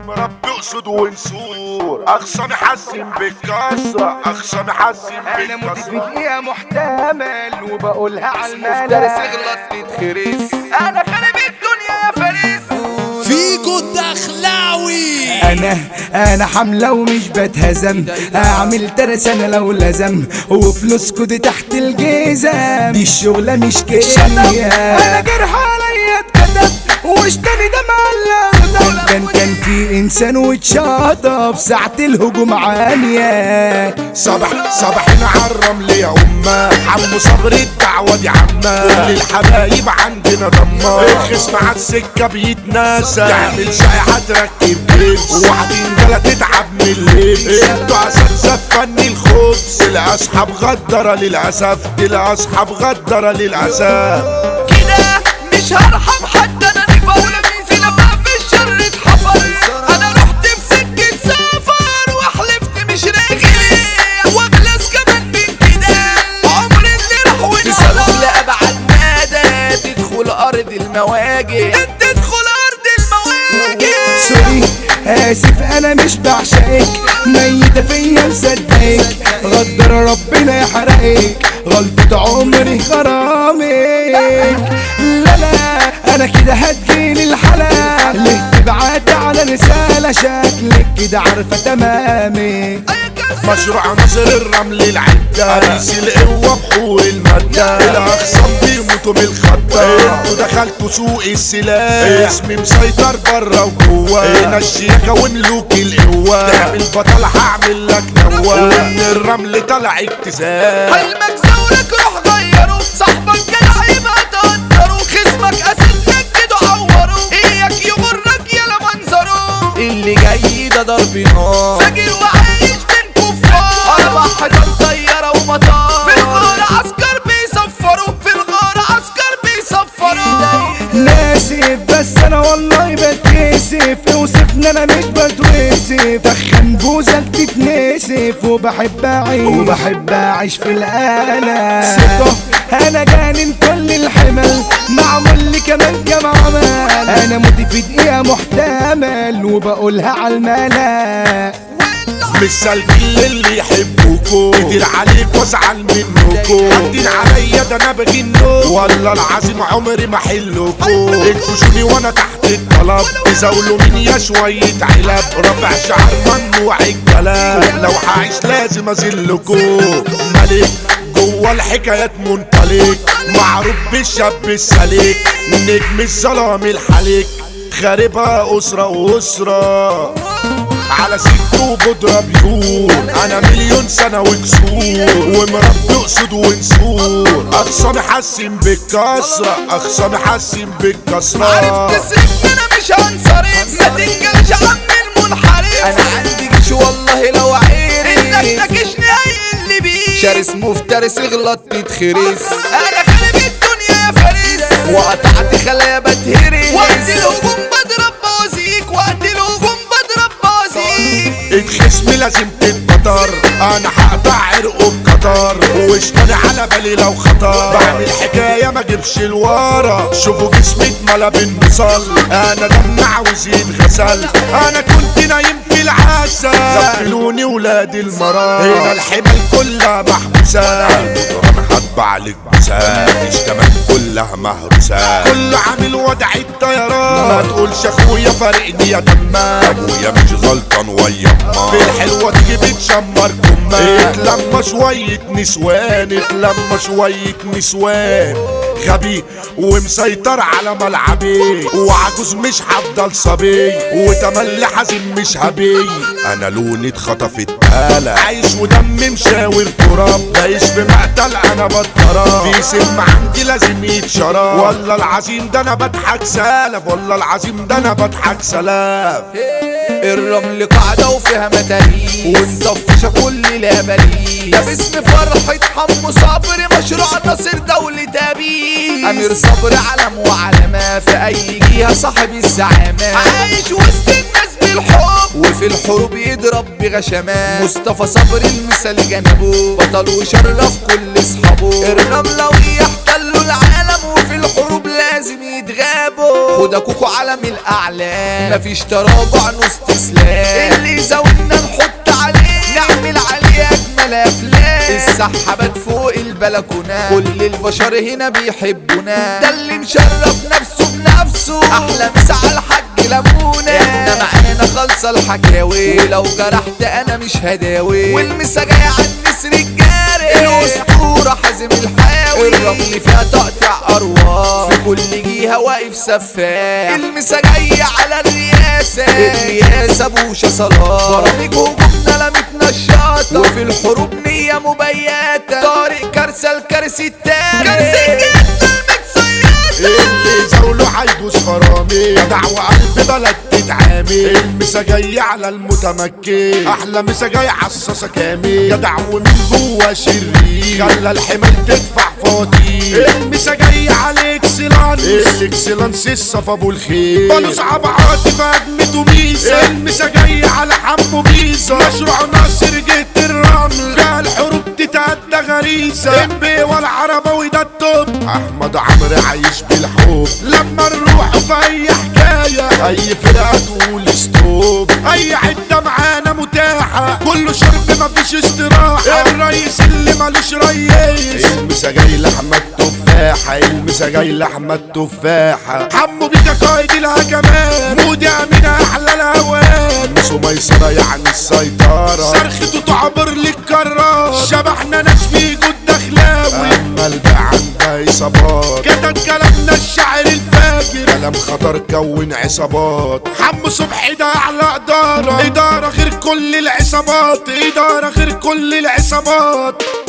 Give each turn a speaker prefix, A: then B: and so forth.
A: ومربي اسود ونسور اخصامي حسن بالكسرة اخصامي حسن
B: انا موتي في
A: بالكسرة
B: دقيقة محتمل وبقولها على
C: مفترس
B: الملا
C: اغلط تتخرس
B: انا خارب الدنيا يا فارس
D: فيجو الدخلاوي
B: انا انا حملة ومش بتهزم اعمل ترس انا لو لزم وفلوسكو دي تحت الجزم دي الشغلة مش كده انا جرح عليا اتكتب واشتري ده معلق كان كان في انسان واتشطب ساعة الهجوم عالية
A: صباح صباحنا عالرمل يا أمة حمو صبر الدعوة دي عمة كل الحبايب عندنا ضمة الخصم على السكة بيتناسى تعمل شائعة تركب لبس وحدين جلا تتعب من اللبس انتوا اساتذة في فن الخبز الاصحاب غدرة للأسف الاصحاب غدرة للأسف
C: كده مش هرحم حد انا نفولة في سنة في الشر اتحفر انا رحت في سكة سفر وحلفت مش راجل واغلس كمان من كده عمر اللي راح ونصرف لأبعد مدى تدخل ارض المواجه تدخل ارض المواجه
B: سوري اسف انا مش بعشقك ميتة فيا مصدقك غدر ربنا يحرقك غلطة عمري غرامك لا لا انا كده هتجيلي الحلقة ليه تبعت على رسالة شكلك كده عارفة تمامي
A: مشروع نصر الرمل العدة قريس القوة بحور المادة الأخصام بيموتوا من الخطة انتوا دخلتوا سوق السلاح اسمي مسيطر برا وجوه هنا الشياكة وملوك القوة تعمل بطل هعمل لك نواه ومن الرمل طلع اكتساب
C: حلمك زورك روح غيره صاحبك جدع يبقى تقدره خصمك اسد نكده عوره اياك يغرك يلا منظره اللي جاي ده ضرب نار فاجر وعايش بين كفار اربع حيطان طياره ومطار في الغار عسكر بيصفروا في الغار عسكر بيصفروا
B: ناسف بس انا والله بتكسف اوصفني انا مش بتوصف دخن بوزك تتنسف وبحب اعيش وبحب اعيش في الآلة ثقة انا جانن كل الحمل معمول لي كمان كام عمل انا موتي في دقيقة محتمل وبقولها على الملا
A: مش سالكين للي يحبوكوا كتير عليك وازعل منكوا حاطين عليا ده انا بجنكوا والله العظيم عمري ما حلكوا انكشوني وانا تحت الطلب تزاولوا مني يا شوية علب رافع شعر ممنوع الكلام لو هعيش لازم اذلكوا ملك جوه الحكايات منطلق معروف بالشاب السليك نجم الظلام الحليك خاربها أسرة وأسرة على ست وبودرة بيور انا مليون سنة وكسور ومربي اسود ونسور اخصامي حسن بالكسرة اخصامي حسن بالكسرة
C: عرفت سرك انا مش هنصرف ما تنجلش عم المنحرف انا عندي جيش والله لو عيري انك تكشني هيقل بيه شرس مفترس اغلط تتخرس انا خارب الدنيا يا فارس وقطعت خلايا بتهرس وقت الهجوم بضرب بوزيك وقت الهجوم بضرب بوزيك
A: الخصم لازم تتبطر انا هقطع عرقه بقطر واشتري على بالي لو خطر بعمل حكايه ما اجيبش الورا شوفوا جسمي اتملى بالمصل انا دم عاوز يتغسل انا كنت نايم في العسل غفلوني ولاد المراه هنا الحمل كلها محبوسه انا هطبع لك بسام مفيش كمان كلها مهروسه كل عامل وضع الطيران ما تقولش اخويا فارقني يا دمام ابويا مش غلطان ويا أمه. في الحلوه تيجي بتشمر كمان اتلم شويه نسوان اتلم شويه نسوان غبي ومسيطر على ملعبي وعجوز مش هفضل صبي وتملي حزين مش هبي انا لوني اتخطفت آلة عايش ودمي مشاور تراب بعيش في مقتل انا بتضرب في سم عندي لازم يتشرب والله العظيم ده انا بضحك سلف والله العظيم ده انا بضحك سلف
C: الرمل قاعدة وفيها متاريخ ونطفش كل الاباريس ده باسم فرحة حمو صبري مشروع ناصر دولة ابي امير صبر علم وعلامة في اي جهة صاحب الزعامة عايش وسط الناس بالحب وفي الحروب يضرب بغشامات مصطفى صبري المثال جنبه بطل وشرف كل اصحابه الرملة ويحتلوا العالم وفي الحروب لازم يتغابوا خد اكوكو علم الاعلام مفيش تراجع نص استسلام اللي يزودنا نحط عليه نعمل عليه اجمل افلام السحابات فوق البلكونات كل البشر هنا بيحبونا ده اللي مشرف نفسه بنفسه احلى مسا على الحاج لمونة احنا معانا خالصة الحكاوي ولو جرحت انا مش هداوي والمسا جاية عن نسر الجاري الاسطورة حازم الحاوي الرمل فيها تقطع ارواح في كل جهة واقف سفاح المسا جاية على الرئاسة الرئاسة بوشة صلاة برامج هجومنا لمتنا الشاطة وفي الحروب نية مبيتة طارق كارثة الكارثي التاني كارثة جدا المتصيدة
A: اللي زاوله هيدوس فرامي جدع وقلب بلد تتعامي المسا جاي على المتمكن احلى مسا جاي عالصاصة كامل جدع ومن جوا شرير خلى الحمال تدفع فواتير المسا جاي على اكسلانس الاكسلانس الصف ابو الخير بلوس عبعاتي فهجمته ميزة المسا جاي على حمو بيزا مشروع ناصر جيت الرمل فيها الحروب تتأدى غريزة امبي والعربوي ده التوب احمد عمرو عايش بالحب لما نروح في اي حكاية اي فرقة تقول ستوب اي حتة معانا متاحة كله شرب مفيش استراحة الرئيس اللي مالوش ريس المسا جاي لاحمد تفاحة المسا جاي لاحمد تفاحة حمو بيكا قايد الهجمات مودي امين احلى الاوان ميسو ميسرة يعني السيطرة صرخته تعبر للكرار شبحنا ناس بيجوا الدخلاوي اما الباقي عندها اصابات كتب كلامنا الشاعر الفاجر كلام خطر كون عصابات حمو صبحي ده اعلى اداره اداره غير كل العصابات اداره غير كل العصابات